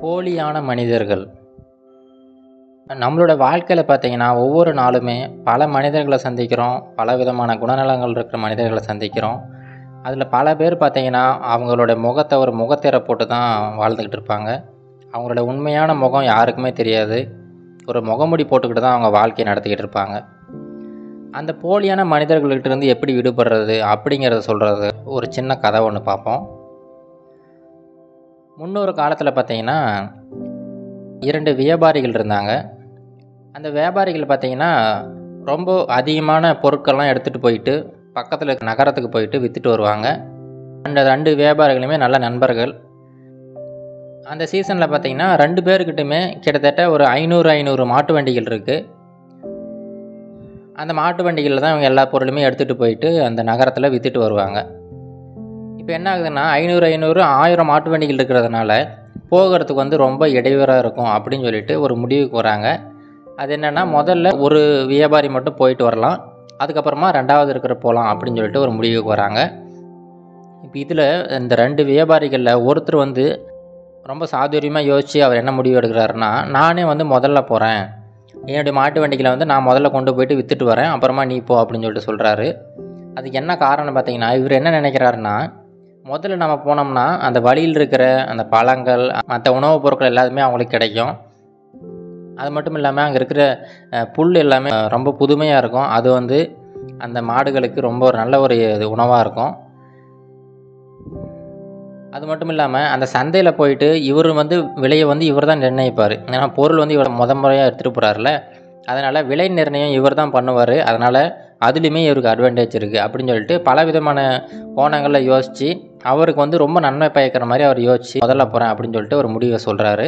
போலியான மனிதர்கள் நம்மளோட வாழ்க்கையில் பார்த்தீங்கன்னா ஒவ்வொரு நாளுமே பல மனிதர்களை சந்திக்கிறோம் பல விதமான குணநலங்கள் இருக்கிற மனிதர்களை சந்திக்கிறோம் அதில் பல பேர் பார்த்தீங்கன்னா அவங்களோட முகத்தை ஒரு முகத்திரை போட்டு தான் வாழ்ந்துக்கிட்டு இருப்பாங்க அவங்களோட உண்மையான முகம் யாருக்குமே தெரியாது ஒரு முகமுடி போட்டுக்கிட்டு தான் அவங்க வாழ்க்கையை நடத்திக்கிட்டு இருப்பாங்க அந்த போலியான மனிதர்கள்கிட்ட இருந்து எப்படி விடுபடுறது அப்படிங்கிறத சொல்கிறது ஒரு சின்ன கதை ஒன்று பார்ப்போம் முன்னொரு காலத்தில் பார்த்தீங்கன்னா இரண்டு வியாபாரிகள் இருந்தாங்க அந்த வியாபாரிகள் பார்த்தீங்கன்னா ரொம்ப அதிகமான பொருட்கள்லாம் எடுத்துகிட்டு போயிட்டு பக்கத்தில் இருக்க நகரத்துக்கு போயிட்டு விற்றுட்டு வருவாங்க அந்த ரெண்டு வியாபாரிகளுமே நல்ல நண்பர்கள் அந்த சீசனில் பார்த்தீங்கன்னா ரெண்டு பேர்கிட்டுமே கிட்டத்தட்ட ஒரு ஐநூறு ஐநூறு மாட்டு வண்டிகள் இருக்குது அந்த மாட்டு வண்டிகளில் தான் இவங்க எல்லா பொருளுமே எடுத்துகிட்டு போயிட்டு அந்த நகரத்தில் விற்றுட்டு வருவாங்க இப்போ என்ன ஆகுதுன்னா ஐநூறு ஐநூறு ஆயிரம் மாட்டு வண்டிகள் இருக்கிறதுனால போகிறதுக்கு வந்து ரொம்ப இடையூறாக இருக்கும் அப்படின்னு சொல்லிட்டு ஒரு முடிவுக்கு வராங்க அது என்னென்னா முதல்ல ஒரு வியாபாரி மட்டும் போயிட்டு வரலாம் அதுக்கப்புறமா ரெண்டாவது இருக்கிற போகலாம் அப்படின்னு சொல்லிட்டு ஒரு முடிவுக்கு வராங்க இப்போ இதில் இந்த ரெண்டு வியாபாரிகளில் ஒருத்தர் வந்து ரொம்ப சாதுரியமாக யோசித்து அவர் என்ன முடிவு எடுக்கிறாருன்னா நானே வந்து முதல்ல போகிறேன் என்னுடைய மாட்டு வண்டிகளை வந்து நான் முதல்ல கொண்டு போயிட்டு விற்றுட்டு வரேன் அப்புறமா நீ போ அப்படின்னு சொல்லிட்டு சொல்கிறாரு அதுக்கு என்ன காரணம் பார்த்தீங்கன்னா இவர் என்ன நினைக்கிறாருன்னா முதல்ல நம்ம போனோம்னா அந்த வழியில் இருக்கிற அந்த பழங்கள் மற்ற உணவுப் பொருட்கள் எல்லாத்துமே அவங்களுக்கு கிடைக்கும் அது மட்டும் இல்லாமல் அங்கே இருக்கிற புல் எல்லாமே ரொம்ப புதுமையாக இருக்கும் அது வந்து அந்த மாடுகளுக்கு ரொம்ப ஒரு நல்ல ஒரு உணவாக இருக்கும் அது மட்டும் இல்லாமல் அந்த சந்தையில் போயிட்டு இவர் வந்து விலையை வந்து இவர் தான் நிர்ணயிப்பார் ஏன்னா பொருள் வந்து இவர் முத முறையாக எடுத்துகிட்டு போகிறாருல அதனால் விலை நிர்ணயம் இவர் தான் பண்ணுவார் அதனால் அதுலேயுமே இவருக்கு அட்வான்டேஜ் இருக்குது அப்படின்னு சொல்லிட்டு பல விதமான கோணங்களில் யோசித்து அவருக்கு வந்து ரொம்ப நன்மை பயக்கிற மாதிரி அவர் யோசித்து முதல்ல போகிறேன் அப்படின்னு சொல்லிட்டு ஒரு முடிவை சொல்கிறாரு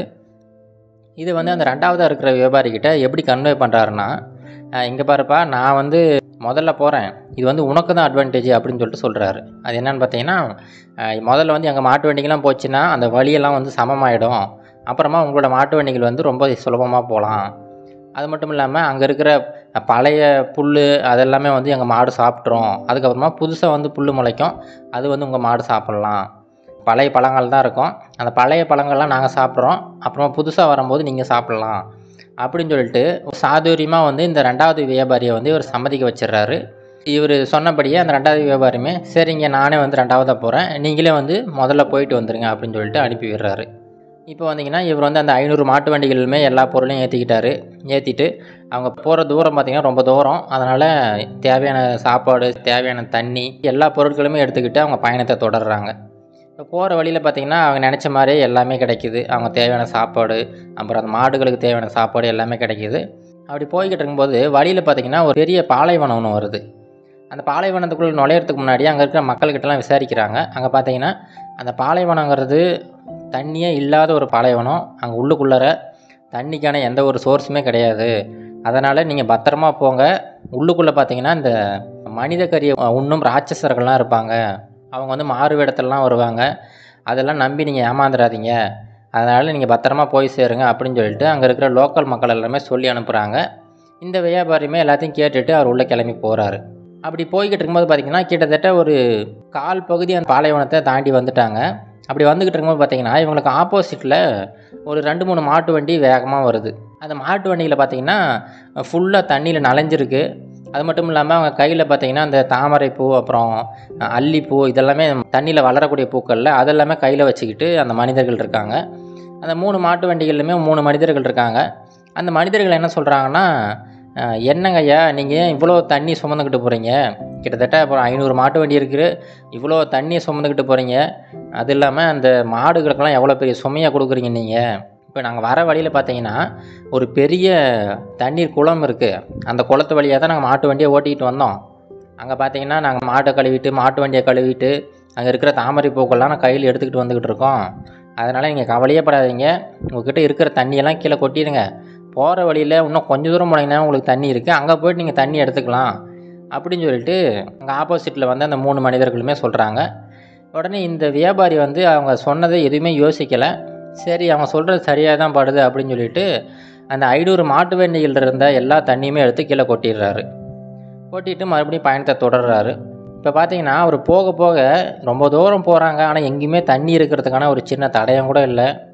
இது வந்து அந்த ரெண்டாவதாக இருக்கிற வியாபாரிக்கிட்ட எப்படி கன்வே பண்ணுறாருன்னா இங்கே பாருப்பா நான் வந்து முதல்ல போகிறேன் இது வந்து உனக்கு தான் அட்வான்டேஜ் அப்படின்னு சொல்லிட்டு சொல்கிறாரு அது என்னென்னு பார்த்தீங்கன்னா முதல்ல வந்து எங்கள் மாட்டு வண்டிகள்லாம் போச்சுன்னா அந்த வழியெல்லாம் வந்து சமமாயிடும் அப்புறமா உங்களோட மாட்டு வண்டிகள் வந்து ரொம்ப சுலபமாக போகலாம் அது மட்டும் இல்லாமல் அங்கே இருக்கிற பழைய புல் அதெல்லாமே வந்து எங்கள் மாடு சாப்பிட்ரும் அதுக்கப்புறமா புதுசாக வந்து புல் முளைக்கும் அது வந்து உங்கள் மாடு சாப்பிட்லாம் பழைய பழங்கள் தான் இருக்கும் அந்த பழைய பழங்கள்லாம் நாங்கள் சாப்பிட்றோம் அப்புறமா புதுசாக வரும்போது நீங்கள் சாப்பிட்லாம் அப்படின்னு சொல்லிட்டு சாதுரியமாக வந்து இந்த ரெண்டாவது வியாபாரியை வந்து இவர் சம்மதிக்க வச்சிடுறாரு இவர் சொன்னபடியே அந்த ரெண்டாவது வியாபாரியுமே சரிங்க நானே வந்து ரெண்டாவதாக போகிறேன் நீங்களே வந்து முதல்ல போயிட்டு வந்துடுங்க அப்படின்னு சொல்லிட்டு அனுப்பி விடுறாரு இப்போ வந்தீங்கன்னா இவர் வந்து அந்த ஐநூறு மாட்டு வண்டிகளுமே எல்லா பொருளையும் ஏற்றிக்கிட்டாரு ஏற்றிட்டு அவங்க போகிற தூரம் பார்த்திங்கன்னா ரொம்ப தூரம் அதனால் தேவையான சாப்பாடு தேவையான தண்ணி எல்லா பொருட்களுமே எடுத்துக்கிட்டு அவங்க பயணத்தை தொடர்றாங்க இப்போ போகிற வழியில் பார்த்திங்கன்னா அவங்க நினச்ச மாதிரியே எல்லாமே கிடைக்கிது அவங்க தேவையான சாப்பாடு அப்புறம் அந்த மாடுகளுக்கு தேவையான சாப்பாடு எல்லாமே கிடைக்கிது அப்படி போய்கிட்டு இருக்கும்போது வழியில் பார்த்திங்கன்னா ஒரு பெரிய பாலைவனம் ஒன்று வருது அந்த பாலைவனத்துக்குள்ளே நுழையிறதுக்கு முன்னாடி அங்கே இருக்கிற மக்கள்கிட்டலாம் விசாரிக்கிறாங்க அங்கே பார்த்தீங்கன்னா அந்த பாலைவனங்கிறது தண்ணியே இல்லாத ஒரு பாலைவனம் அங்கே உள்ளுக்குள்ளார தண்ணிக்கான எந்த ஒரு சோர்ஸுமே கிடையாது அதனால் நீங்கள் பத்திரமா போங்க உள்ளுக்குள்ளே பார்த்தீங்கன்னா இந்த மனித கறியை உண்ணும் ராட்சசர்கள்லாம் இருப்பாங்க அவங்க வந்து மாறு வேடத்திலலாம் வருவாங்க அதெல்லாம் நம்பி நீங்கள் ஏமாந்துடாதீங்க அதனால் நீங்கள் பத்திரமா போய் சேருங்க அப்படின்னு சொல்லிட்டு அங்கே இருக்கிற லோக்கல் மக்கள் எல்லாமே சொல்லி அனுப்புகிறாங்க இந்த வியாபாரியுமே எல்லாத்தையும் கேட்டுட்டு அவர் உள்ளே கிளம்பி போகிறாரு அப்படி போய்கிட்டு இருக்கும்போது பார்த்திங்கன்னா கிட்டத்தட்ட ஒரு கால் பகுதி அந்த பாலைவனத்தை தாண்டி வந்துட்டாங்க அப்படி வந்துக்கிட்டு இருக்கும்போது பார்த்திங்கன்னா இவங்களுக்கு ஆப்போசிட்டில் ஒரு ரெண்டு மூணு மாட்டு வண்டி வேகமாக வருது அந்த மாட்டு வண்டியில் பார்த்திங்கன்னா ஃபுல்லாக தண்ணியில் நனைஞ்சிருக்கு அது மட்டும் இல்லாமல் அவங்க கையில் பார்த்திங்கன்னா அந்த தாமரை பூ அப்புறம் அல்லிப்பூ இதெல்லாமே தண்ணியில் வளரக்கூடிய பூக்களில் அதெல்லாமே கையில் வச்சுக்கிட்டு அந்த மனிதர்கள் இருக்காங்க அந்த மூணு மாட்டு வண்டிகள்லையுமே மூணு மனிதர்கள் இருக்காங்க அந்த மனிதர்கள் என்ன சொல்கிறாங்கன்னா என்னங்க ஐயா நீங்கள் ஏன் இவ்வளோ தண்ணி சுமந்துக்கிட்டு போகிறீங்க கிட்டத்தட்ட அப்புறம் ஐநூறு மாட்டு வண்டி இருக்குது இவ்வளோ தண்ணியை சுமந்துக்கிட்டு போகிறீங்க அது இல்லாமல் அந்த மாடுகளுக்கெல்லாம் எவ்வளோ பெரிய சுமையாக கொடுக்குறீங்க நீங்கள் இப்போ நாங்கள் வர வழியில் பார்த்தீங்கன்னா ஒரு பெரிய தண்ணீர் குளம் இருக்குது அந்த குளத்து வழியாக தான் நாங்கள் மாட்டு வண்டியை ஓட்டிகிட்டு வந்தோம் அங்கே பார்த்தீங்கன்னா நாங்கள் மாட்டை கழுவிட்டு மாட்டு வண்டியை கழுவிட்டு அங்கே இருக்கிற தாமரை பூக்கள்லாம் நான் கையில் எடுத்துக்கிட்டு வந்துக்கிட்டு இருக்கோம் அதனால் நீங்கள் கவலையே படாதீங்க உங்கள்கிட்ட இருக்கிற தண்ணியெல்லாம் கீழே கொட்டிடுங்க போகிற வழியில் இன்னும் கொஞ்சம் தூரம் போனீங்கன்னா உங்களுக்கு தண்ணி இருக்குது அங்கே போய்ட்டு நீங்கள் தண்ணி எடுத்துக்கலாம் அப்படின்னு சொல்லிட்டு அங்கே ஆப்போசிட்டில் வந்து அந்த மூணு மனிதர்களுமே சொல்கிறாங்க உடனே இந்த வியாபாரி வந்து அவங்க சொன்னதை எதுவுமே யோசிக்கலை சரி அவங்க சொல்கிறது சரியாக தான் படுது அப்படின்னு சொல்லிட்டு அந்த ஐநூறு மாட்டு வண்டிகள் இருந்த எல்லா தண்ணியுமே எடுத்து கீழே கொட்டிடுறாரு கொட்டிட்டு மறுபடியும் பயணத்தை தொடர்றாரு இப்போ பார்த்தீங்கன்னா அவர் போக போக ரொம்ப தூரம் போகிறாங்க ஆனால் எங்கேயுமே தண்ணி இருக்கிறதுக்கான ஒரு சின்ன தடயம் கூட இல்லை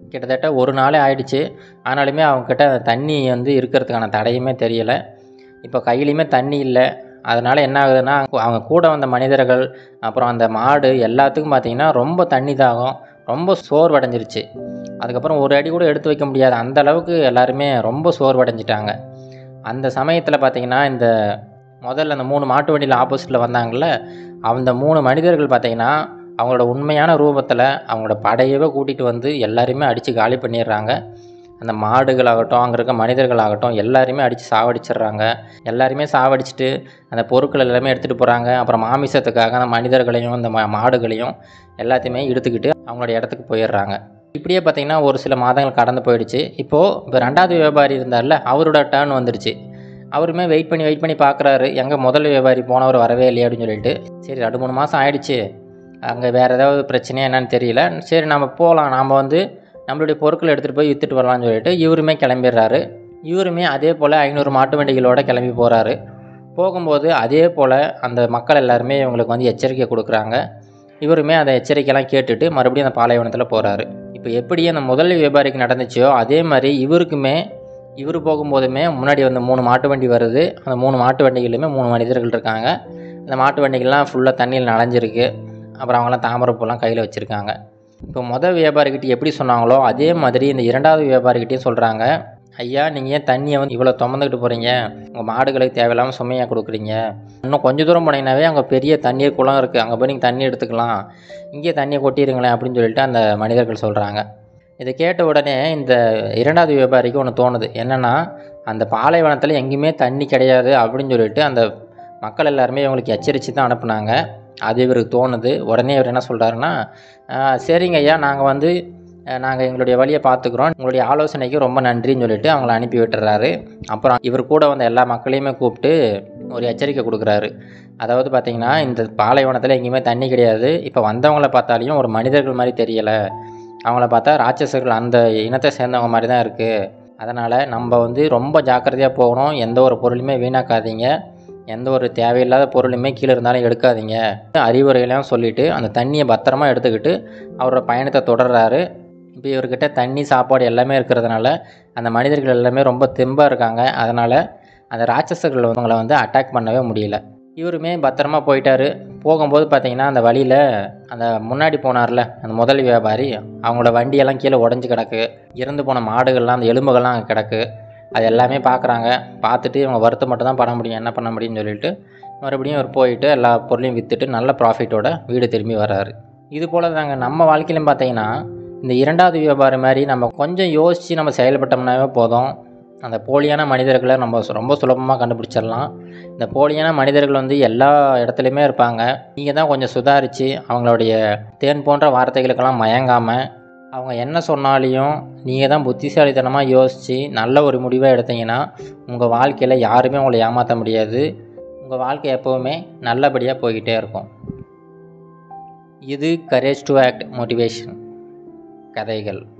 கிட்டத்தட்ட ஒரு நாளே ஆயிடுச்சு ஆனாலுமே அவங்கக்கிட்ட அந்த தண்ணி வந்து இருக்கிறதுக்கான தடையுமே தெரியலை இப்போ கையிலையுமே தண்ணி இல்லை அதனால் என்ன ஆகுதுன்னா அவங்க கூட வந்த மனிதர்கள் அப்புறம் அந்த மாடு எல்லாத்துக்கும் பார்த்திங்கன்னா ரொம்ப தண்ணி தாகம் ரொம்ப சோர்வடைஞ்சிருச்சு அதுக்கப்புறம் ஒரு அடி கூட எடுத்து வைக்க முடியாது அந்த அளவுக்கு எல்லாருமே ரொம்ப சோர்வடைஞ்சிட்டாங்க அந்த சமயத்தில் பார்த்திங்கன்னா இந்த முதல்ல அந்த மூணு மாட்டு வண்டியில் ஆப்போசிட்டில் வந்தாங்கள்ல அந்த மூணு மனிதர்கள் பார்த்திங்கன்னா அவங்களோட உண்மையான ரூபத்தில் அவங்களோட படையவே கூட்டிகிட்டு வந்து எல்லாரையுமே அடித்து காலி பண்ணிடுறாங்க அந்த மாடுகளாகட்டும் அங்கே இருக்க மனிதர்களாகட்டும் எல்லாரையுமே அடித்து சாவடிச்சிடுறாங்க எல்லாருமே சாவடிச்சிட்டு அந்த பொருட்கள் எல்லாமே எடுத்துகிட்டு போகிறாங்க அப்புறம் மாமிசத்துக்காக அந்த மனிதர்களையும் அந்த மா மாடுகளையும் எல்லாத்தையுமே எடுத்துக்கிட்டு அவங்களோட இடத்துக்கு போயிடுறாங்க இப்படியே பார்த்திங்கன்னா ஒரு சில மாதங்கள் கடந்து போயிடுச்சு இப்போது இப்போ ரெண்டாவது வியாபாரி இருந்தார்ல அவரோட டேர்ன் வந்துடுச்சு அவருமே வெயிட் பண்ணி வெயிட் பண்ணி பார்க்குறாரு எங்கே முதல் வியாபாரி போனவர் வரவே இல்லையே அப்படின்னு சொல்லிட்டு சரி ரெண்டு மூணு மாதம் ஆயிடுச்சு அங்கே வேறு ஏதாவது பிரச்சனையா என்னன்னு தெரியல சரி நம்ம போகலாம் நாம் வந்து நம்மளுடைய பொருட்களை எடுத்துகிட்டு போய் விற்றுட்டு வரலாம்னு சொல்லிட்டு இவருமே கிளம்பிடுறாரு இவருமே அதே போல் ஐநூறு மாட்டு வண்டிகளோட கிளம்பி போகிறாரு போகும்போது அதே போல் அந்த மக்கள் எல்லாருமே இவங்களுக்கு வந்து எச்சரிக்கை கொடுக்குறாங்க இவருமே அந்த எச்சரிக்கையெல்லாம் கேட்டுட்டு மறுபடியும் அந்த பாலைவனத்தில் போகிறாரு இப்போ எப்படி அந்த முதல் வியாபாரிக்கு நடந்துச்சோ அதே மாதிரி இவருக்குமே இவர் போகும்போதுமே முன்னாடி வந்து மூணு மாட்டு வண்டி வருது அந்த மூணு மாட்டு வண்டிகளுமே மூணு மனிதர்கள் இருக்காங்க அந்த மாட்டு வண்டிகள்லாம் ஃபுல்லாக தண்ணியில் நனைஞ்சிருக்கு அப்புறம் அவங்களாம் தாமரைப்பூலாம் கையில் வச்சுருக்காங்க இப்போ மொதல் வியாபாரிக்கிட்ட எப்படி சொன்னாங்களோ அதே மாதிரி இந்த இரண்டாவது வியாபாரிக்கிட்டையும் சொல்கிறாங்க ஐயா நீங்கள் ஏன் தண்ணியை வந்து இவ்வளோ சுமந்துக்கிட்டு போகிறீங்க உங்கள் மாடுகளுக்கு தேவையில்லாமல் சுமையாக கொடுக்குறீங்க இன்னும் கொஞ்சம் தூரம் போனீங்கன்னாவே அங்கே பெரிய தண்ணீர் குளம் இருக்குது அங்கே போய் நீங்கள் தண்ணி எடுத்துக்கலாம் இங்கே தண்ணியை கொட்டிடுங்களேன் அப்படின்னு சொல்லிட்டு அந்த மனிதர்கள் சொல்கிறாங்க இதை கேட்ட உடனே இந்த இரண்டாவது வியாபாரிக்கு ஒன்று தோணுது என்னென்னா அந்த பாலைவனத்தில் எங்கேயுமே தண்ணி கிடையாது அப்படின்னு சொல்லிட்டு அந்த மக்கள் எல்லாருமே இவங்களுக்கு எச்சரித்து தான் அனுப்புனாங்க அது இவருக்கு தோணுது உடனே இவர் என்ன சொல்கிறாருன்னா சரிங்க ஐயா நாங்கள் வந்து நாங்கள் எங்களுடைய வழியை பார்த்துக்குறோம் உங்களுடைய ஆலோசனைக்கு ரொம்ப நன்றின்னு சொல்லிட்டு அவங்கள அனுப்பி விட்டுறாரு அப்புறம் இவர் கூட வந்த எல்லா மக்களையுமே கூப்பிட்டு ஒரு எச்சரிக்கை கொடுக்குறாரு அதாவது பார்த்திங்கன்னா இந்த பாலைவனத்தில் எங்கேயுமே தண்ணி கிடையாது இப்போ வந்தவங்கள பார்த்தாலையும் ஒரு மனிதர்கள் மாதிரி தெரியலை அவங்கள பார்த்தா ராட்சசர்கள் அந்த இனத்தை சேர்ந்தவங்க மாதிரி தான் இருக்குது அதனால் நம்ம வந்து ரொம்ப ஜாக்கிரதையாக போகணும் எந்த ஒரு பொருளுமே வீணாக்காதீங்க எந்த ஒரு தேவையில்லாத பொருளுமே கீழே இருந்தாலும் எடுக்காதீங்க அறிவுரைகளையும் சொல்லிவிட்டு அந்த தண்ணியை பத்திரமா எடுத்துக்கிட்டு அவரோட பயணத்தை தொடர்றாரு இப்போ இவர்கிட்ட தண்ணி சாப்பாடு எல்லாமே இருக்கிறதுனால அந்த மனிதர்கள் எல்லாமே ரொம்ப தெம்பாக இருக்காங்க அதனால் அந்த ராட்சசர்கள் அவங்கள வந்து அட்டாக் பண்ணவே முடியல இவருமே பத்திரமா போயிட்டாரு போகும்போது பார்த்தீங்கன்னா அந்த வழியில் அந்த முன்னாடி போனார்ல அந்த முதல் வியாபாரி அவங்களோட வண்டியெல்லாம் கீழே உடஞ்சி கிடக்கு இறந்து போன மாடுகள்லாம் அந்த எலும்புகள்லாம் அங்கே கிடக்கு அது எல்லாமே பார்க்குறாங்க பார்த்துட்டு இவங்க வருத்தம் மட்டும் தான் பண்ண முடியும் என்ன பண்ண முடியும்னு சொல்லிட்டு மறுபடியும் அவர் போயிட்டு எல்லா பொருளையும் விற்றுட்டு நல்ல ப்ராஃபிட்டோட வீடு திரும்பி வர்றாரு இது போல் தாங்க நம்ம வாழ்க்கையிலும் பார்த்தீங்கன்னா இந்த இரண்டாவது வியாபாரம் மாதிரி நம்ம கொஞ்சம் யோசித்து நம்ம செயல்பட்டோம்னாவே போதும் அந்த போலியான மனிதர்களை நம்ம சு- ரொம்ப சுலபமாக கண்டுபிடிச்சிடலாம் இந்த போலியான மனிதர்கள் வந்து எல்லா இடத்துலையுமே இருப்பாங்க நீங்கள் தான் கொஞ்சம் சுதாரித்து அவங்களுடைய தேன் போன்ற வார்த்தைகளுக்கெல்லாம் மயங்காமல் அவங்க என்ன சொன்னாலையும் நீங்கள் தான் புத்திசாலித்தனமாக யோசித்து நல்ல ஒரு முடிவை எடுத்தீங்கன்னா உங்கள் வாழ்க்கையில் யாருமே உங்களை ஏமாற்ற முடியாது உங்கள் வாழ்க்கை எப்போவுமே நல்லபடியாக போய்கிட்டே இருக்கும் இது கரேஜ் டு ஆக்ட் மோட்டிவேஷன் கதைகள்